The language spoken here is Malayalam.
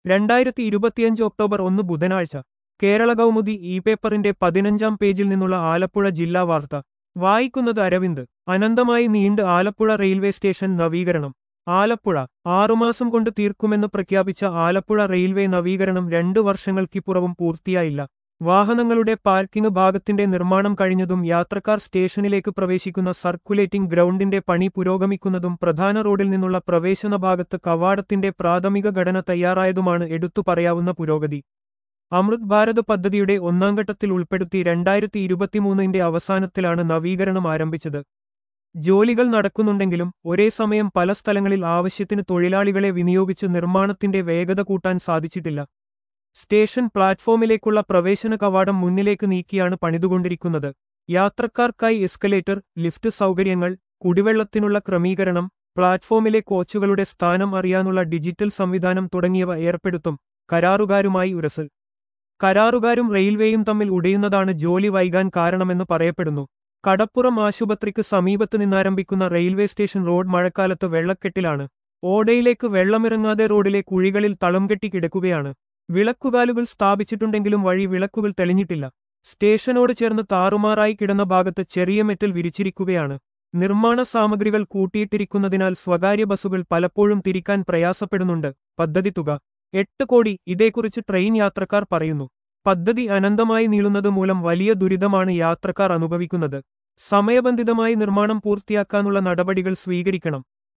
രണ്ടായിരത്തി ഇരുപത്തിയഞ്ച് ഒക്ടോബർ ഒന്ന് ബുധനാഴ്ച കേരള കൗമുദി ഇ പേപ്പറിന്റെ പതിനഞ്ചാം പേജിൽ നിന്നുള്ള ആലപ്പുഴ ജില്ലാ വാർത്ത വായിക്കുന്നത് അരവിന്ദ് അനന്തമായി നീണ്ട് ആലപ്പുഴ റെയിൽവേ സ്റ്റേഷൻ നവീകരണം ആലപ്പുഴ ആറുമാസം കൊണ്ട് തീർക്കുമെന്ന് പ്രഖ്യാപിച്ച ആലപ്പുഴ റെയിൽവേ നവീകരണം രണ്ടു വർഷങ്ങൾക്കിപ്പുറവും പൂർത്തിയായില്ല വാഹനങ്ങളുടെ പാർക്കിംഗ് ഭാഗത്തിന്റെ നിർമ്മാണം കഴിഞ്ഞതും യാത്രക്കാർ സ്റ്റേഷനിലേക്ക് പ്രവേശിക്കുന്ന സർക്കുലേറ്റിംഗ് ഗ്രൗണ്ടിന്റെ പണി പുരോഗമിക്കുന്നതും പ്രധാന റോഡിൽ നിന്നുള്ള പ്രവേശന ഭാഗത്ത് കവാടത്തിന്റെ പ്രാഥമിക ഘടന തയ്യാറായതുമാണ് എടുത്തു പറയാവുന്ന പുരോഗതി അമൃത് ഭാരത് പദ്ധതിയുടെ ഒന്നാം ഘട്ടത്തിൽ ഉൾപ്പെടുത്തി രണ്ടായിരത്തി ഇരുപത്തിമൂന്നിന്റെ അവസാനത്തിലാണ് നവീകരണം ആരംഭിച്ചത് ജോലികൾ നടക്കുന്നുണ്ടെങ്കിലും ഒരേ സമയം പല സ്ഥലങ്ങളിൽ ആവശ്യത്തിന് തൊഴിലാളികളെ വിനിയോഗിച്ച് നിർമ്മാണത്തിന്റെ വേഗത കൂട്ടാൻ സാധിച്ചിട്ടില്ല സ്റ്റേഷൻ പ്ലാറ്റ്ഫോമിലേക്കുള്ള പ്രവേശന കവാടം മുന്നിലേക്ക് നീക്കിയാണ് പണിതുകൊണ്ടിരിക്കുന്നത് യാത്രക്കാർക്കായി എസ്കലേറ്റർ ലിഫ്റ്റ് സൗകര്യങ്ങൾ കുടിവെള്ളത്തിനുള്ള ക്രമീകരണം പ്ലാറ്റ്ഫോമിലെ കോച്ചുകളുടെ സ്ഥാനം അറിയാനുള്ള ഡിജിറ്റൽ സംവിധാനം തുടങ്ങിയവ ഏർപ്പെടുത്തും കരാറുകാരുമായി ഉരസൽ കരാറുകാരും റെയിൽവേയും തമ്മിൽ ഉടയുന്നതാണ് ജോലി വൈകാൻ കാരണമെന്ന് പറയപ്പെടുന്നു കടപ്പുറം ആശുപത്രിക്ക് സമീപത്ത് നിന്നാരംഭിക്കുന്ന റെയിൽവേ സ്റ്റേഷൻ റോഡ് മഴക്കാലത്ത് വെള്ളക്കെട്ടിലാണ് ഓടയിലേക്ക് വെള്ളമിറങ്ങാതെ റോഡിലെ കുഴികളിൽ തളം കെട്ടി കിടക്കുകയാണ് വിളക്കുകാലുകൾ സ്ഥാപിച്ചിട്ടുണ്ടെങ്കിലും വഴി വിളക്കുകൾ തെളിഞ്ഞിട്ടില്ല സ്റ്റേഷനോട് ചേർന്ന് താറുമാറായി കിടന്ന ഭാഗത്ത് ചെറിയ മെറ്റൽ വിരിച്ചിരിക്കുകയാണ് നിർമ്മാണ സാമഗ്രികൾ കൂട്ടിയിട്ടിരിക്കുന്നതിനാൽ സ്വകാര്യ ബസ്സുകൾ പലപ്പോഴും തിരിക്കാൻ പ്രയാസപ്പെടുന്നുണ്ട് പദ്ധതി തുക എട്ട് കോടി ഇതേക്കുറിച്ച് ട്രെയിൻ യാത്രക്കാർ പറയുന്നു പദ്ധതി അനന്തമായി നീളുന്നത് മൂലം വലിയ ദുരിതമാണ് യാത്രക്കാർ അനുഭവിക്കുന്നത് സമയബന്ധിതമായി നിർമ്മാണം പൂർത്തിയാക്കാനുള്ള നടപടികൾ സ്വീകരിക്കണം